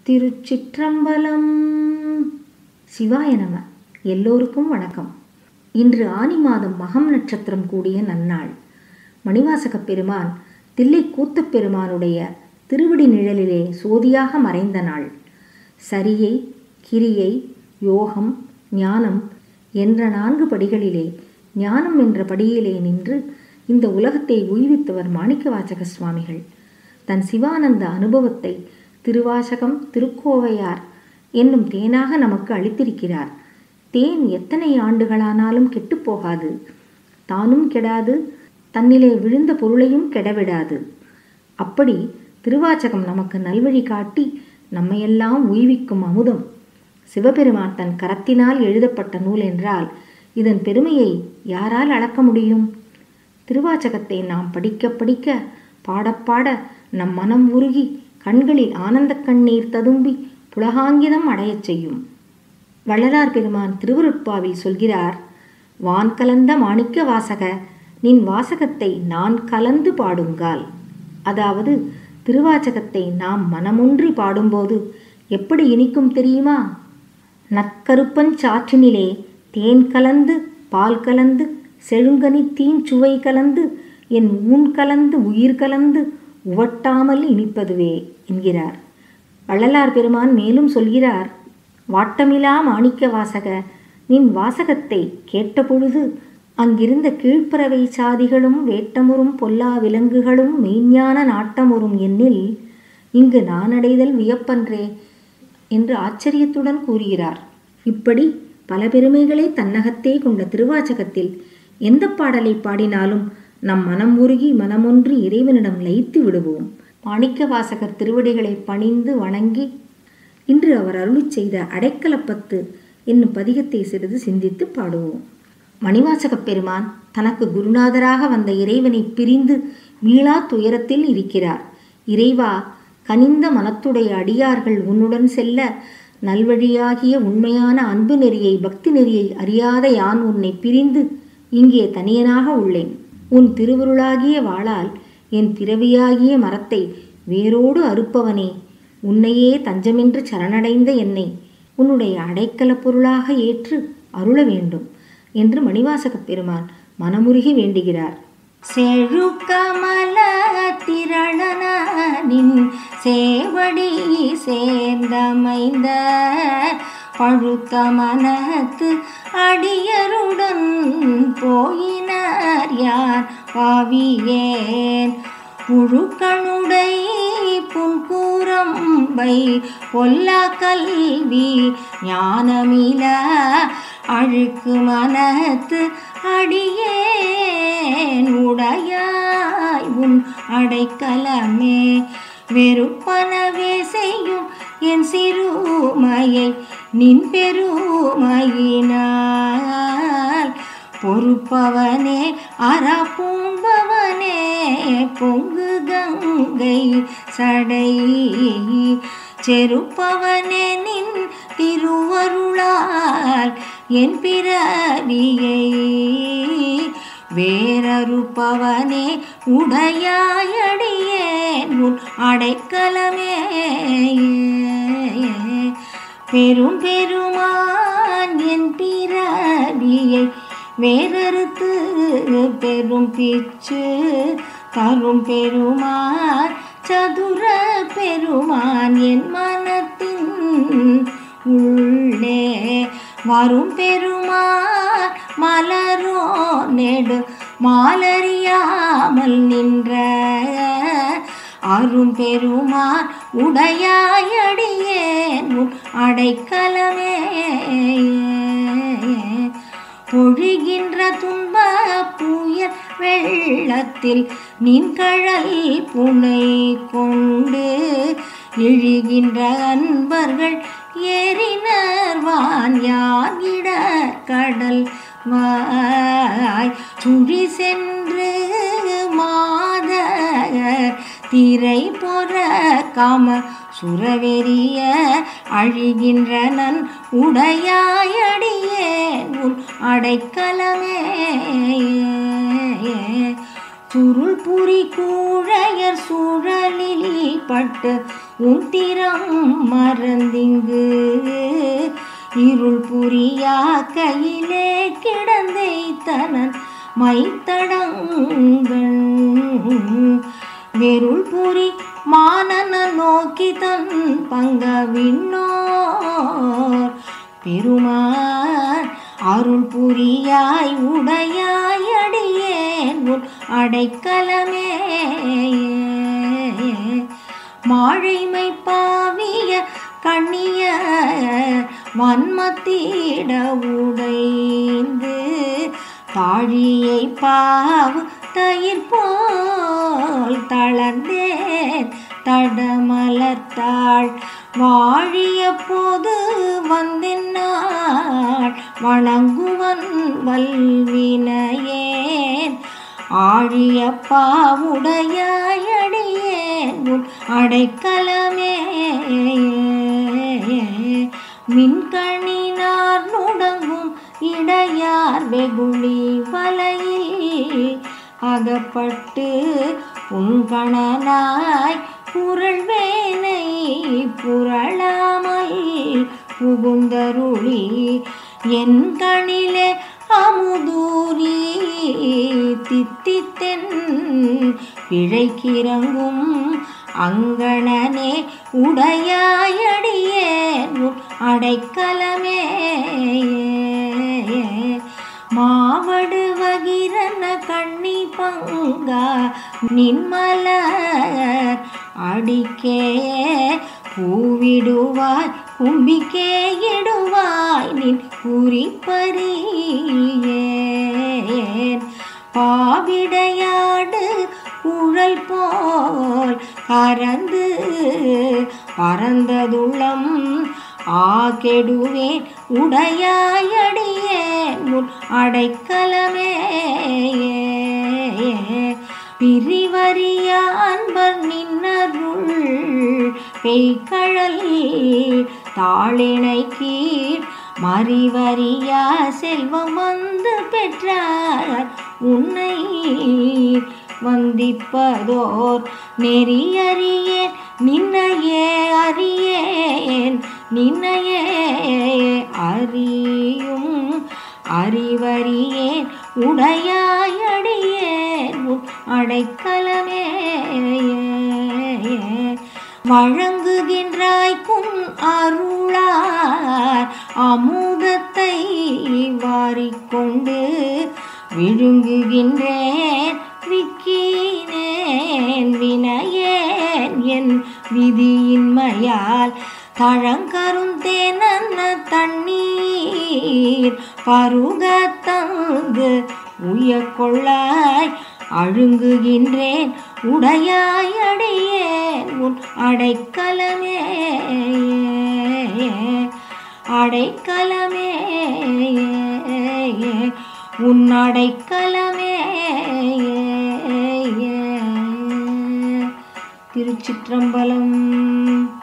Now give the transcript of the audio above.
திருச்சிற்றம்பலம் சிவாய நம எல்லோருக்கும் வணக்கம் இன்று ஆனி மாதம் மகம் நட்சத்திரம் கூடிய நன்னாள் மணிவாசகப் பெருமான் தில்லை கூத்தப் பெருமானுடைய திருவடி நிழலிலே சோதியாக மறைந்த நாள் சரியை கிரியை யோகம் ஞானம் என்ற நான்கு படிகளிலே ஞானம் என்ற படியிலே நின்று இந்த உலகத்தை உய்வித்தவர் மாணிக்கவாசக சுவாமிகள் தன் சிவானந்த அனுபவத்தை திருவாசகம் திருக்கோவையார் என்னும் தேனாக நமக்கு அளித்திருக்கிறார் தேன் எத்தனை ஆண்டுகளானாலும் கெட்டுப்போகாது தானும் கெடாது தன்னிலே விழுந்த பொருளையும் கெடவிடாது அப்படி திருவாச்சகம் நமக்கு நல்வழி காட்டி நம்மையெல்லாம் உய்விக்கும் அமுதம் சிவபெருமான் தன் கரத்தினால் எழுதப்பட்ட நூல் என்றால் இதன் பெருமையை யாரால் அளக்க முடியும் திருவாச்சகத்தை நாம் படிக்க படிக்க பாடப்பாட நம் மனம் உருகி கண்களில் ஆனந்த கண்ணீர் ததும்பி புலகாங்கிதம் அடையச் செய்யும் வள்ளலார் பெருமான் திருவருட்பாவில் சொல்கிறார் வான் கலந்த மாணிக்க வாசக நின் வாசகத்தை நான் கலந்து பாடுங்கால் அதாவது திருவாச்சகத்தை நாம் மனமொன்றி பாடும்போது எப்படி இனிக்கும் தெரியுமா நற்கருப்பன் சாற்றினிலே தேன் கலந்து பால் கலந்து செழுங்கனி தீஞ்சுவை கலந்து என் ஊன் கலந்து உயிர் கலந்து உவட்டாமல் இனிப்பதுவே என்கிறார் வள்ளலார் பெருமான் மேலும் சொல்கிறார் வாட்டமிலா மாணிக்க வாசக நின் வாசகத்தை கேட்டபொழுது அங்கிருந்த கீழ்ப்பறவை சாதிகளும் வேட்டமுறும் பொல்லா விலங்குகளும் மெய்ஞான நாட்டமுறும் என்னில் இங்கு நானடைதல் வியப்பன்றே என்று ஆச்சரியத்துடன் கூறுகிறார் இப்படி பல பெருமைகளை தன்னகத்தே கொண்ட திருவாச்சகத்தில் எந்த பாடலை பாடினாலும் நம் மனம் உருகி மனமொன்றி இறைவனிடம் லயித்து விடுவோம் மாணிக்க வாசகர் திருவடிகளை பணிந்து வணங்கி இன்று அவர் அருளிச் செய்த அடைக்கலப்பத்து என்னும் பதிகத்தை சிறிது சிந்தித்து பாடுவோம் மணிவாசகப் பெருமான் தனக்கு குருநாதராக வந்த இறைவனை பிரிந்து மீளா துயரத்தில் இருக்கிறார் இறைவா கனிந்த மனத்துடைய அடியார்கள் உன்னுடன் செல்ல நல்வழியாகிய உண்மையான அன்பு நெறியை பக்தி நெறியை அறியாத யான் உன்னை பிரிந்து இங்கே தனியனாக உள்ளேன் உன் திருவுருளாகிய வாளால் என் பிறவியாகிய மரத்தை வேரோடு அறுப்பவனே உன்னையே தஞ்சமென்று சரணடைந்த என்னை உன்னுடைய அடைக்கல பொருளாக ஏற்று அருள வேண்டும் என்று மணிவாசகப் பெருமான் மனமுருகி வேண்டுகிறார் செழுக்கமல திரளனின் சேவடி சேர்ந்தமைந்த பழுத்த மனத்து அடியருடன் போயினார் யார் பாவியேன் புழுக்கணுடை புன்கூரம்பை பொல்லா கல்வி ஞானமில அழுக்கு மனத்து அடியேன் உடையாய் உன் அடைக்கலமே வெறுப்பனவே செய்யும் என் சிறுமையை நின் பெருமையினால் பொறுப்பவனே அறா பூம்பவனே பொங்கு கங்கை சடை செருப்பவனே நின் திருவருளால் என் பிறவியை வேறறுப்பவனே உடையாயடியேன் உன் அடைக்கலமே பெரும் பெருமான் என் பிறவியை வேறறுத்து பெரும் பிச்சு தரும் பெருமான் சதுர பெருமான் என் மனத்தின் உள்ளே வரும் பெருமான் மலரோ நெடு மாலறியாமல் நின்ற அரும் பெருமான் உடையாயடியேன் உன் அடைக்கலமே பொழிகின்ற துன்ப புயல் வெள்ளத்தில் நின்கழல் புனை கொண்டு இழுகின்ற அன்பர்கள் ஏறினர் வான் யாகிட கடல் வாய் சுழி சென்று மாதர் திரை பொற காம சுரவெறிய அழிகின்ற நன் உடையாயடியே உன் அடைக்கலமே சுருள் புரி கூழையர் சூழலில் பட்டு உன் திறம் மறந்திங்கு இருள் புரியா கையிலே கிடந்தை தனன் மைத்தடங்கள் வெருள் புரி மானன நோக்கி தன் பங்க விண்ணோர் பெருமான் அருள் புரியாய் உடையாய் அடியேன் உன் அடைக்கலமே மாழைமை பாவிய கண்ணிய வன்மத்திட உடைந்து தாழியை பாவு தயிர் போல் தளர்ந்தேன் தடமலர்த்தாள் வாழிய போது வந்தென்னாள் வணங்குவன் வல்வினையேன் ஆழிய பாவுடையாயடியேன் உன் அடைக்கலமே மின்கணினார் நுடங்கும் இடையார் வெகுளி வலையில் அகப்பட்டு உங்கணனாய் புரள்வேனை புரளாமல் புகுந்தருளி என் கணிலே அமுதூரி தித்தித்தென் பிழைக்கிறங்கும் அங்கணனே உடையாயடியேன் உன் அடைக்கலமே மாவடு வகிரன கண்ணி பங்கா நின்மலர் அடிக்கே பூவிடுவாய் கும்பிக்கே இடுவாய் நின் குறிப்பறியேன் பாவிடையாடு குழல் போல் கரந்து பறந்ததுளம் ஆகெடுவேன் உடையாயடியேன் உன் அடைக்கலமே பிரிவறிய அன்பர் நின்னருள் பெய்கழல் தாளினை கீழ் மறிவறியா செல்வம் வந்து பெற்றார் உன்னை வந்திப்பதோர் நெறியறியேன் நின்னையே அறியேன் நின்னையே அறியும் அறிவறியேன் உடையாயடியேன் உன் அடைக்கலமே வழங்குகின்றாய்க்கும் அருளார் அமுதத்தை வாரிக்கொண்டு விழுங்குகின்றேன் விக்கினேன் வினையேன் என் விதியின்மையால் தழங்கருந்தேனன்ன தண்ணீர் பருகத்தங்கு உயக்கொள்ளாய் அழுங்குகின்றேன் உடையாயடியேன் உன் அடைக்கலமே அடைக்கலமே உன் அடைக்கலமே திருச்சிற்றம்பலம்